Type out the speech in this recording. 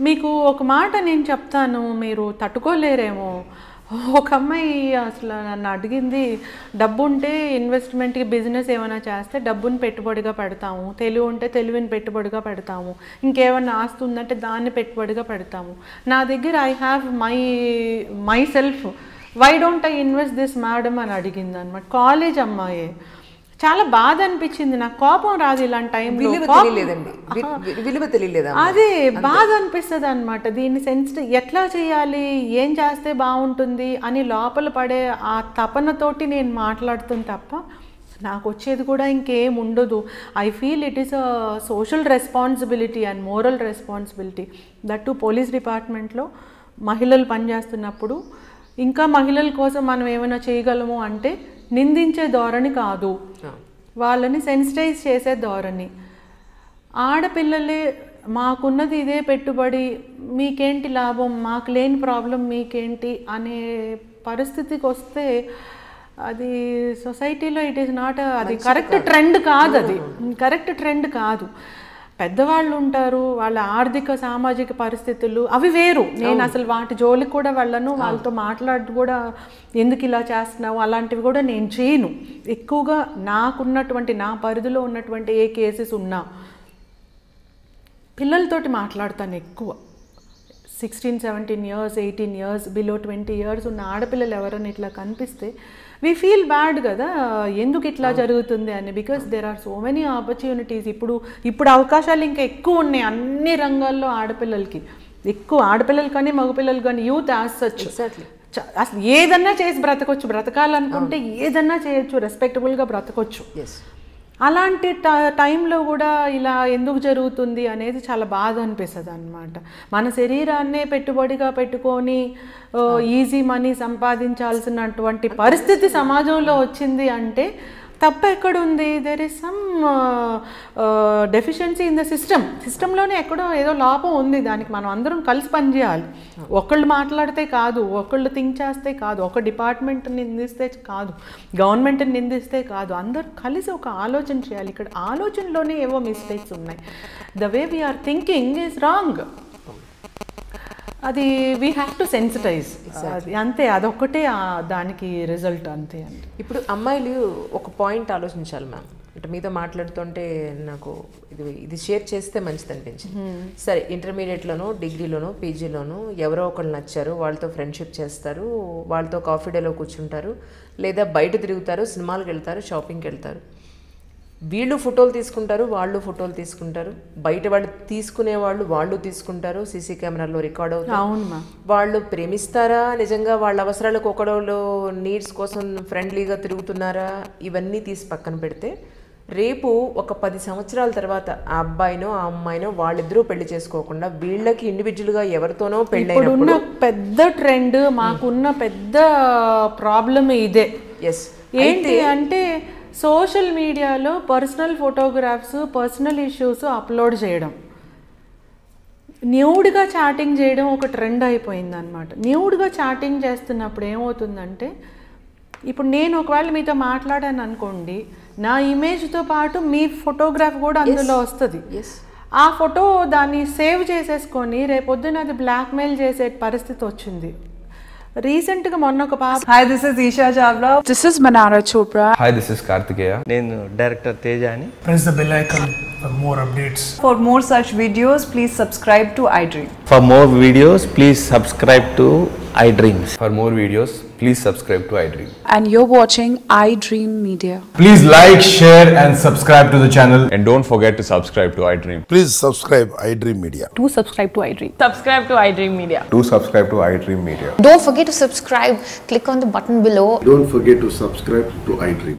మీకు ఒక మాట నేను చెప్తాను మీరు తట్టుకోలేరేమో ఒక అమ్మాయి అసలు నన్ను అడిగింది డబ్బు ఉంటే ఇన్వెస్ట్మెంట్కి బిజినెస్ ఏమైనా చేస్తే డబ్బుని పెట్టుబడిగా పెడతాము తెలివి ఉంటే తెలివిని పెట్టుబడిగా పెడతాము ఇంకేమైనా ఆస్తి ఉందంటే దాన్ని పెట్టుబడిగా పెడతాము నా దగ్గర I have my myself why don't I invest this madam అని అడిగింది అనమాట కాలేజ్ అమ్మాయే చాలా బాధ అనిపించింది నాకు కోపం రాదు ఇలాంటి టైంలో విలువ కోపం- తెలియలేదండి వి- వి- విలువ తెలియలేదా అదే బాధ అనిపిస్తుంది అనమాట దీన్ని సెన్సిటివ్ ఎట్లా చేయాలి ఏం చేస్తే బాగుంటుంది అని లోపల పడే ఆ తపనతోటి నేను మాట్లాడుతుంది తప్ప నాకు వచ్చేది కూడా ఇంకేం ఉండదు I feel it is a social responsibility and moral responsibility that to police డిపార్ట్మెంట్లో మహిళలు పనిచేస్తున్నప్పుడు ఇంకా మహిళల కోసం మనం ఏమైనా చేయగలము అంటే నిందించే ధోరణి కాదు వాళ్ళని సెన్సిటైజ్ చేసే ధోరణి ఆడపిల్లలే మాకున్నది ఇదే పెట్టుబడి మీకేంటి లాభం మాకు లేని ప్రాబ్లం మీకేంటి అనే పరిస్థితికి వస్తే అది సొసైటీలో ఇట్ ఈస్ నాట్ అది కరెక్ట్ ట్రెండ్ కాదు అది కరెక్ట్ ట్రెండ్ కాదు పెద్దవాళ్ళు ఉంటారు వాళ్ళ ఆర్థిక సామాజిక పరిస్థితులు అవి వేరు నేను అసలు వాటి జోలికి కూడా వెళ్ళను వాళ్ళతో మాట్లాడి కూడా ఎందుకు ఇలా చేస్తున్నావు అలాంటివి కూడా నేను చేయను ఎక్కువగా నాకున్నటువంటి నా పరిధిలో ఉన్నటువంటి ఏ కేసెస్ ఉన్నా పిల్లలతోటి మాట్లాడతాను ఎక్కువ sixteen seventeen years eighteen years below twenty years ఉన్న ఆడపిల్లలు ఎవరైనా ఇట్లా కనిపిస్తే వీ ఫీల్ బ్యాడ్ కదా ఎందుకు ఇట్లా జరుగుతుంది అని because there are so many opportunities ఇప్పుడు ఇప్పుడు అవకాశాలు ఇంకా ఎక్కువ ఉన్నాయి అన్ని రంగాల్లో ఆడపిల్లలకి ఎక్కువ ఆడపిల్లలు కానీ మగపిల్లలు కానీ యూత్ యాజ్ సచ్ ఎగ్జాక్ట్లీ చ- అసలు ఏదన్నా చేసి బ్రతకొచ్చు బ్రతకాలనుకుంటే ఏదన్నా చేయొచ్చు రెస్పెక్టబుల్గా బ్రతకొచ్చు ఎస్ అలాంటి ట- టైంలో కూడా ఇలా ఎందుకు జరుగుతుంది అనేది చాలా బాధ అనిపిస్తుంది అనమాట మన శరీరాన్నే పెట్టుబడిగా పెట్టుకొని ఈజీ మనీ సంపాదించాల్సినటువంటి పరిస్థితి సమాజంలో వచ్చింది అంటే తప్పు ఎక్కడుంది there is some deficiency in the system సిస్టంలోనే ఎక్కడో ఏదో లోపం ఉంది దానికి మనం అందరం కలిసి పనిచేయాలి ఒకళ్ళు మాట్లాడితే కాదు ఒకళ్ళు థింక్ చేస్తే కాదు ఒక డిపార్ట్మెంట్ నిందిస్తే కాదు గవర్నమెంట్ని నిందిస్తే కాదు అందరూ కలిసి ఒక ఆలోచన చేయాలి ఇక్కడ ఆలోచనలోనే ఏవో మిస్టేక్స్ ఉన్నాయి the way we are thinking is wrong అది వీ హ్యావ్ టు సెన్సిటైజ్ అంతే అదొక్కటే ఆ దానికి రిజల్ట్ అంతే అండి ఇప్పుడు అమ్మాయిలు ఒక పాయింట్ ఆలోచించాలి మ్యామ్ అంటే మీతో మాట్లాడుతుంటే నాకు ఇది ఇది షేర్ చేస్తే మంచిది అనిపించింది సరే ఇంటర్మీడియట్లోనో డిగ్రీలోనో పీజీలోనో ఎవరో ఒకళ్ళు నచ్చారు వాళ్ళతో ఫ్రెండ్షిప్ చేస్తారు వాళ్ళతో కాఫీ డేలో కూర్చుంటారు లేదా బయట తిరుగుతారు సినిమాలకు వెళ్తారు షాపింగ్కి వెళ్తారు వీళ్ళు ఫోటోలు తీసుకుంటారు వాళ్ళు ఫోటోలు తీసుకుంటారు బయట వాళ్ళు తీసుకునే వాళ్ళు వాళ్ళు తీసుకుంటారు సీసీ కెమెరాల్లో రికార్డ్ అవుతారు అవును మా వాళ్ళు ప్రేమిస్తారా నిజంగా వాళ్ళ అవసరాలకు ఒకడోళ్ళు నీడ్స్ కోసం ఫ్రెండ్లీగా తిరుగుతున్నారా ఇవన్నీ తీసి పక్కన పెడితే రేపు ఒక పది సంవత్సరాల తర్వాత ఆ అబ్బాయినో ఆ అమ్మాయినో వాళ్ళిద్దరూ పెళ్లి చేసుకోకుండా వీళ్ళకి ఇండివిజువల్గా ఎవరితోనో పెళ్ళైనప్పుడు ఇప్పుడున్న పెద్ద ట్రెండ్ మాకున్న పెద్ద ప్రాబ్లం ఇదే ఎస్ ఏంటి అంటే సోషల్ మీడియాలో personal photographs personal issues upload చేయడం న్యూడ్గా చాటింగ్ చేయడం ఒక ట్రెండ్ అయిపోయింది అనమాట న్యూడ్గా చాటింగ్ చేస్తున్నప్పుడు ఏమవుతుందంటే ఇప్పుడు నేను ఒకవేళ మీతో మాట్లాడాను అనుకోండి నా ఇమేజ్తో పాటు మీ ఫోటోగ్రాఫ్ కూడా అందులో వస్తుంది ఎస్ ఆ ఫోటో దాన్ని సేవ్ చేసేసుకొని రేపొద్దున అది బ్లాక్మెయిల్ చేసే పరిస్థితి వచ్చింది రీసెంట్గా మొన్న ఒక పాప Hi, this is Isha Chavla. This is Manara Chopra. Hi this is Karthikeya నేను డైరెక్టర్ తేజ అని press the bell icon for more updates. For more such videos, please subscribe to iDream. For more videos please subscribe to I dreams for more videos please subscribe to I dream And you're watching iDream Media. Please like, share, and subscribe to the channel. And don't forget to subscribe to I dream Please subscribe iDream Media. Do subscribe to iDream. Subscribe to iDream Media. To subscribe to I dream media Don't forget to subscribe. Click on the button below Don't forget to subscribe to iDream.